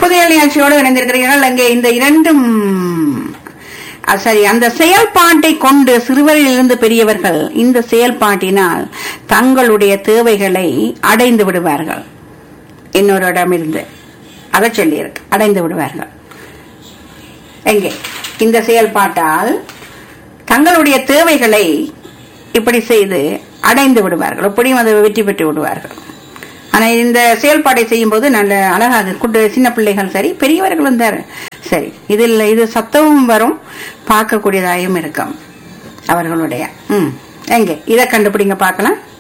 புதிய நிகழ்ச்சியோடு இணைந்திருக்கிறீர்கள் அங்கே இந்த இரண்டும் அஹ் சரி அந்த செயல்பாட்டை கொண்டு சிறுவரிலிருந்து பெரியவர்கள் இந்த செயல்பாட்டினால் தங்களுடைய தேவைகளை அடைந்து விடுவார்கள் இன்னொரு இடமிருந்து அதை சொல்லியிருக்கு அடைந்து விடுவார்கள் எங்கே இந்த செயல்பாட்டால் தங்களுடைய தேவைகளை இப்படி செய்து அடைந்து விடுவார்கள் எப்படியும் அதை வெற்றி பெற்று விடுவார்கள் ஆனா இந்த செயல்பாட்டை செய்யும் போது நல்ல அழகாக குட்டு சின்ன பிள்ளைகள் சரி பெரியவர்களும் தான் சரி இதில் இது சத்தமும் வரும் பார்க்கக்கூடியதாயும் இருக்கும் அவர்களுடைய ம் எங்கே இதை கண்டுபிடிங்க பார்க்கலாம்